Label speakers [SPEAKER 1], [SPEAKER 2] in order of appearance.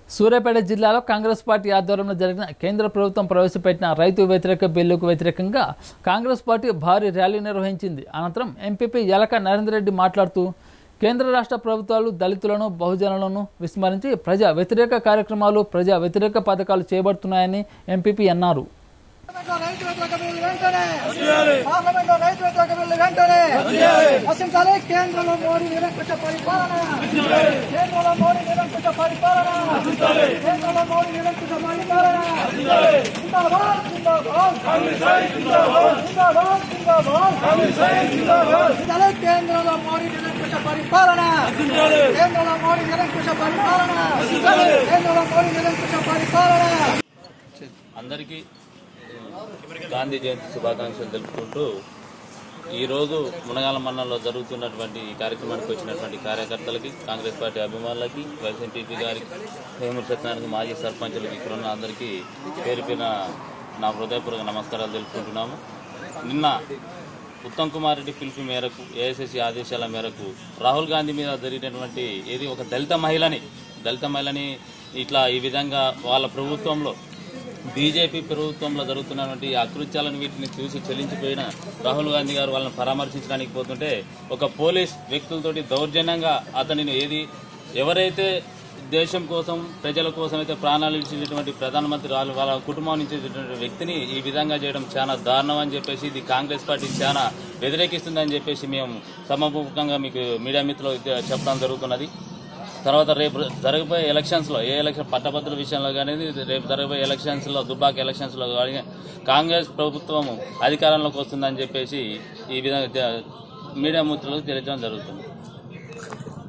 [SPEAKER 1] సూర్యాపేట జిల్లాలో కాంగ్రెస్ పార్టీ ఆధ్వర్యంలో జరిగిన కేంద్ర ప్రభుత్వం ప్రవేశపెట్టిన రైతు వ్యతిరేక బిల్లుకు వ్యతిరేకంగా కాంగ్రెస్ పార్టీ భారీ ర్యాలీ నిర్వహించింది అనంతరం ఎంపీపీ యలక నరేందర్ రెడ్డి మాట్లాడుతూ కేంద్ర రాష్ట్ర ప్రభుత్వాలు దళితులను బహుజనులను విస్మరించి ప్రజా వ్యతిరేక కార్యక్రమాలు ప్రజా వ్యతిరేక పథకాలు చేపడుతున్నాయని ఎంపీపీ అన్నారు
[SPEAKER 2] పార్లమెంట్లో రైతు వ్యతిరేక బిల్లు వెంటనే పార్లమెంట్లో రైతు వ్యతిరేక బిల్లు వెంటనే నశించాలి కేంద్రంలో మోడీ నిరంకుశ పరిపాలన కేంద్రంలో మోడీ నిరంకుశ పరిపాలన కేంద్రంలో మోడీ నిరంకుశ పరిపాలన జిందాబాద్ జిందాబాద్ జిందాబాద్ జిందాబాద్ నశించాలి కేంద్రంలో మోడీ నిరంకుశ పరిపాలన కేంద్రంలో మోడీ నిరంకుశ పరిపాలన కేంద్రంలో మోడీ నిరంకుశ పరిపాలన
[SPEAKER 3] అందరికీ గాంధీ జయంతి శుభాకాంక్షలు తెలుపుకుంటూ ఈరోజు మునగాల మండలంలో జరుగుతున్నటువంటి ఈ కార్యక్రమానికి వచ్చినటువంటి కార్యకర్తలకి కాంగ్రెస్ పార్టీ అభిమానులకి వైస్ ఎంపీపీ గారికి వేమూరు సత్యనారాయణ మాజీ సర్పంచులకి ఇక్కడ ఉన్న అందరికీ పేరు పేరున నా హృదయపూర్వక నమస్కారాలు తెలుపుకుంటున్నాము నిన్న ఉత్తమ్ కుమార్ రెడ్డి పిలుపు మేరకు ఏఐసిసి ఆదేశాల మేరకు రాహుల్ గాంధీ మీద జరిగినటువంటి ఏది ఒక దళిత మహిళని దళిత మహిళని ఇట్లా ఈ విధంగా వాళ్ళ ప్రభుత్వంలో బీజేపీ ప్రభుత్వంలో జరుగుతున్నటువంటి ఈ అకృత్యాలను వీటిని చూసి చెల్లించిపోయిన రాహుల్ గాంధీ గారు వాళ్ళని పరామర్శించడానికి పోతుంటే ఒక పోలీస్ వ్యక్తులతోటి దౌర్జన్యంగా అతనిని ఏది ఎవరైతే దేశం కోసం ప్రజల కోసం అయితే ప్రాణాలు ఇచ్చినటువంటి ప్రధానమంత్రి వాళ్ళ వాళ్ళ కుటుంబం నుంచి వచ్చినటువంటి వ్యక్తిని ఈ విధంగా చేయడం చాలా దారుణం అని చెప్పేసి ఇది కాంగ్రెస్ పార్టీ చాలా వ్యతిరేకిస్తుందని చెప్పేసి మేము సమముఖంగా మీకు మీడియా మిత్రులు చెప్పడం జరుగుతున్నది తర్వాత రేపు జరగబోయే ఎలక్షన్స్ లో ఏ ఎలక్షన్ పట్టభద్రుల విషయంలో కానీ రేపు జరగబోయే ఎలక్షన్స్ లో దుబ్బాక ఎలక్షన్స్ లో కానీ కాంగ్రెస్ ప్రభుత్వం అధికారంలోకి వస్తుందని చెప్పేసి ఈ విధంగా మీడియా మిత్రులకు తెలియజేయడం జరుగుతుంది